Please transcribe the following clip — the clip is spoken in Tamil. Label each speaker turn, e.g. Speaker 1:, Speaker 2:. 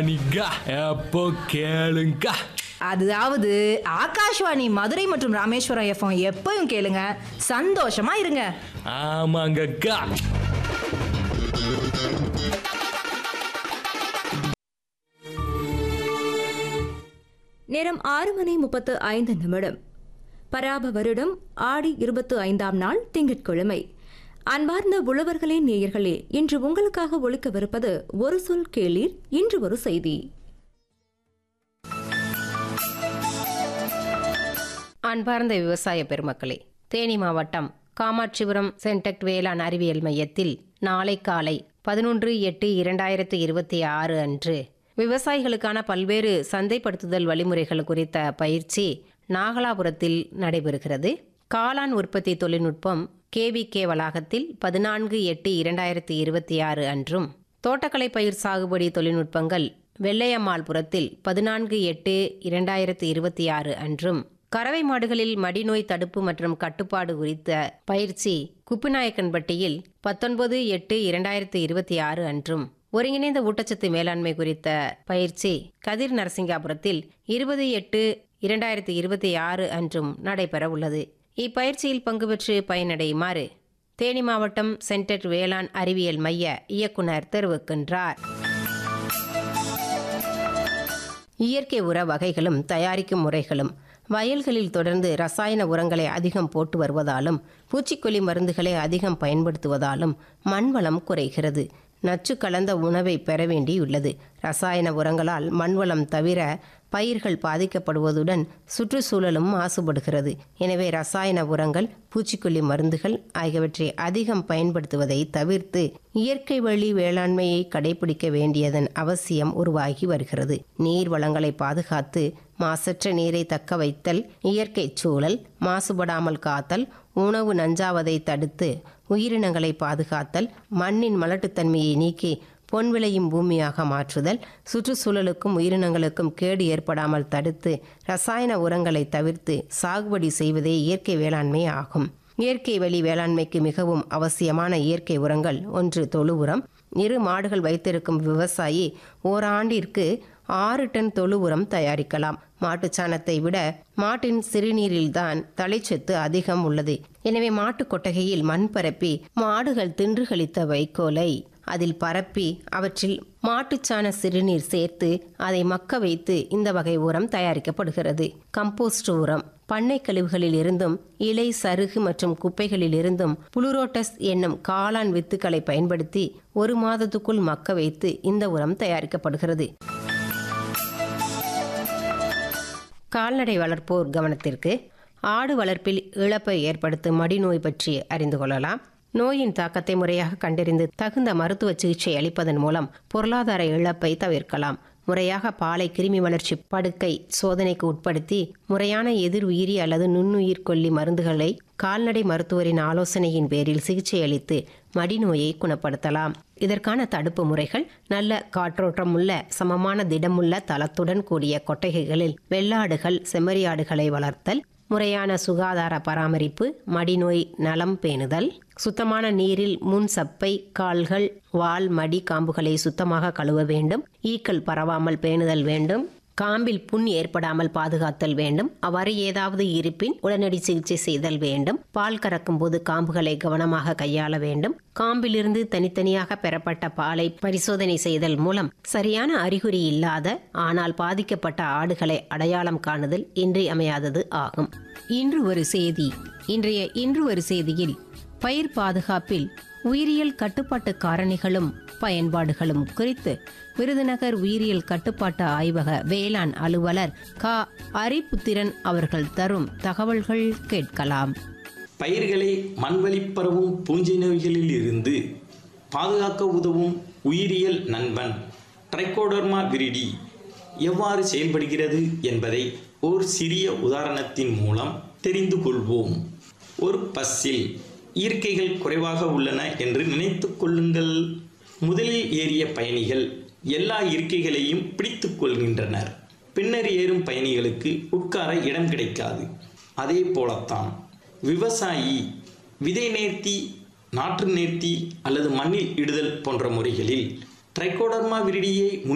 Speaker 1: நிக்கா எப்போ கேளுங்க
Speaker 2: அதாவது ஆகாஷ்வாணி மதுரை மற்றும் ராமேஸ்வரம் எஃப்எம் எப்பவும் கேளுங்க சந்தோஷமா இருங்க
Speaker 1: ஆமாங்கக்கா
Speaker 3: நேரம் ஆறு மணி முப்பத்து ஐந்து நிமிடம் பராப வருடம் ஆடி இருபத்து ஐந்தாம் நாள் திங்கட்கிழமை அன்பார்ந்த உழவர்களே நேயர்களே இன்று உங்களுக்காக ஒழிக்கவிருப்பது ஒரு சொல் கேளீர் இன்று ஒரு செய்தி
Speaker 4: அன்பார்ந்த விவசாய பெருமக்களே தேனி மாவட்டம் காமாட்சிபுரம் சென்டெக்ட் வேளாண் அறிவியல் மையத்தில் நாளை காலை பதினொன்று எட்டு இரண்டாயிரத்து இருபத்தி ஆறு அன்று விவசாயிகளுக்கான பல்வேறு சந்தைப்படுத்துதல் வழிமுறைகள் குறித்த பயிற்சி நாகலாபுரத்தில் நடைபெறுகிறது காளான் உற்பத்தி தொழில்நுட்பம் கேவிகே வளாகத்தில் பதினான்கு எட்டு இரண்டாயிரத்தி இருபத்தி ஆறு அன்றும் தோட்டக்கலை பயிர் சாகுபடி தொழில்நுட்பங்கள் வெள்ளையம்மாள்புரத்தில் பதினான்கு எட்டு இரண்டாயிரத்தி இருபத்தி ஆறு அன்றும் கறவை மாடுகளில் மடிநோய் தடுப்பு மற்றும் கட்டுப்பாடு குறித்த பயிற்சி குப்பிநாயக்கன்பட்டியில் பத்தொன்பது எட்டு இரண்டாயிரத்தி இருபத்தி ஆறு அன்றும் ஒருங்கிணைந்த ஊட்டச்சத்து மேலாண்மை குறித்த பயிற்சி கதிர் நரசிங்காபுரத்தில் இருபது எட்டு இரண்டாயிரத்தி இருபத்தி ஆறு அன்றும் நடைபெற உள்ளது இப்பயிற்சியில் பங்கு பெற்று பயனடையுமாறு தேனி மாவட்டம் சென்டர் வேளாண் அறிவியல் மைய இயக்குனர் தெரிவிக்கின்றார் இயற்கை உர வகைகளும் தயாரிக்கும் முறைகளும் வயல்களில் தொடர்ந்து ரசாயன உரங்களை அதிகம் போட்டு வருவதாலும் பூச்சிக்கொல்லி மருந்துகளை அதிகம் பயன்படுத்துவதாலும் மண்வளம் குறைகிறது நச்சு கலந்த உணவை பெற வேண்டியுள்ளது ரசாயன உரங்களால் மண்வளம் தவிர பயிர்கள் பாதிக்கப்படுவதுடன் சுற்றுச்சூழலும் மாசுபடுகிறது எனவே ரசாயன உரங்கள் பூச்சிக்கொல்லி மருந்துகள் ஆகியவற்றை அதிகம் பயன்படுத்துவதை தவிர்த்து இயற்கை வழி வேளாண்மையை கடைபிடிக்க வேண்டியதன் அவசியம் உருவாகி வருகிறது நீர் வளங்களை பாதுகாத்து மாசற்ற நீரை தக்க வைத்தல் இயற்கை சூழல் மாசுபடாமல் காத்தல் உணவு நஞ்சாவதை தடுத்து உயிரினங்களை பாதுகாத்தல் மண்ணின் மலட்டுத்தன்மையை நீக்கி பொன் விளையும் பூமியாக மாற்றுதல் சுற்றுச்சூழலுக்கும் உயிரினங்களுக்கும் கேடு ஏற்படாமல் தடுத்து ரசாயன உரங்களை தவிர்த்து சாகுபடி செய்வதே இயற்கை வேளாண்மை ஆகும் இயற்கை வழி வேளாண்மைக்கு மிகவும் அவசியமான இயற்கை உரங்கள் ஒன்று தொழு உரம் இரு மாடுகள் வைத்திருக்கும் விவசாயி ஓராண்டிற்கு ஆறு டன் தொழு உரம் தயாரிக்கலாம் மாட்டுச்சாணத்தை விட மாட்டின் சிறுநீரில்தான் தலைச்சத்து அதிகம் உள்ளது எனவே மாட்டு கொட்டகையில் மண் பரப்பி மாடுகள் தின்று கழித்த வைக்கோலை அதில் பரப்பி அவற்றில் மாட்டுச்சாண சிறுநீர் சேர்த்து அதை மக்க வைத்து இந்த வகை உரம் தயாரிக்கப்படுகிறது கம்போஸ்ட் உரம் பண்ணை கழிவுகளில் இருந்தும் இலை சருகு மற்றும் குப்பைகளில் இருந்தும் புளுரோட்டஸ் என்னும் காளான் வித்துக்களை பயன்படுத்தி ஒரு மாதத்துக்குள் மக்க வைத்து இந்த உரம் தயாரிக்கப்படுகிறது கால்நடை வளர்ப்போர் கவனத்திற்கு ஆடு வளர்ப்பில் இழப்பை ஏற்படுத்தும் மடிநோய் பற்றி அறிந்து கொள்ளலாம் நோயின் தாக்கத்தை முறையாக கண்டறிந்து தகுந்த மருத்துவ சிகிச்சை அளிப்பதன் மூலம் பொருளாதார இழப்பை தவிர்க்கலாம் முறையாக பாலை கிருமி வளர்ச்சி படுக்கை சோதனைக்கு உட்படுத்தி முறையான எதிர் உயிரி அல்லது நுண்ணுயிர் கொல்லி மருந்துகளை கால்நடை மருத்துவரின் ஆலோசனையின் பேரில் சிகிச்சை அளித்து மடிநோயை குணப்படுத்தலாம் இதற்கான தடுப்பு முறைகள் நல்ல காற்றோட்டம் உள்ள சமமான திடமுள்ள தளத்துடன் கூடிய கொட்டகைகளில் வெள்ளாடுகள் செம்மறியாடுகளை வளர்த்தல் முறையான சுகாதார பராமரிப்பு மடிநோய் நலம் பேணுதல் சுத்தமான நீரில் முன் சப்பை கால்கள் வால் மடி காம்புகளை சுத்தமாக கழுவ வேண்டும் ஈக்கள் பரவாமல் பேணுதல் வேண்டும் காம்பில் புண் ஏற்படாமல் பாதுகாத்தல் வேண்டும் அவ்வாறு ஏதாவது இருப்பின் உடனடி சிகிச்சை செய்தல் வேண்டும் பால் கறக்கும் போது காம்புகளை கவனமாக கையாள வேண்டும் காம்பிலிருந்து தனித்தனியாக பெறப்பட்ட பாலை பரிசோதனை செய்தல் மூலம் சரியான அறிகுறி இல்லாத ஆனால் பாதிக்கப்பட்ட ஆடுகளை அடையாளம் காணுதல் இன்றியமையாதது ஆகும் இன்று ஒரு செய்தி இன்றைய இன்று ஒரு செய்தியில் பயிர் பாதுகாப்பில் உயிரியல் கட்டுப்பாட்டு காரணிகளும் பயன்பாடுகளும் குறித்து விருதுநகர் உயிரியல் கட்டுப்பாட்டு ஆய்வக வேளாண் அலுவலர் க அரிபுத்திரன் அவர்கள் தரும் தகவல்கள் கேட்கலாம்
Speaker 5: பயிர்களை மண்வழி பரவும் பூஞ்சை நோய்களில் இருந்து பாதுகாக்க உதவும் உயிரியல் நண்பன் ட்ரைகோடர்மா விரிடி எவ்வாறு செயல்படுகிறது என்பதை ஓர் சிறிய உதாரணத்தின் மூலம் தெரிந்து கொள்வோம் ஒரு பஸ்ஸில் இயற்கைகள் குறைவாக உள்ளன என்று நினைத்துக் கொள்ளுங்கள் முதலில் ஏறிய பயணிகள் எல்லா இருக்கைகளையும் பிடித்துக் கொள்கின்றனர் பின்னர் ஏறும் பயணிகளுக்கு உட்கார இடம் கிடைக்காது அதே போலத்தான் விவசாயி விதை நேர்த்தி நாற்று நேர்த்தி அல்லது மண்ணில் இடுதல் போன்ற முறைகளில் ட்ரைகோடர்மா விரிடியை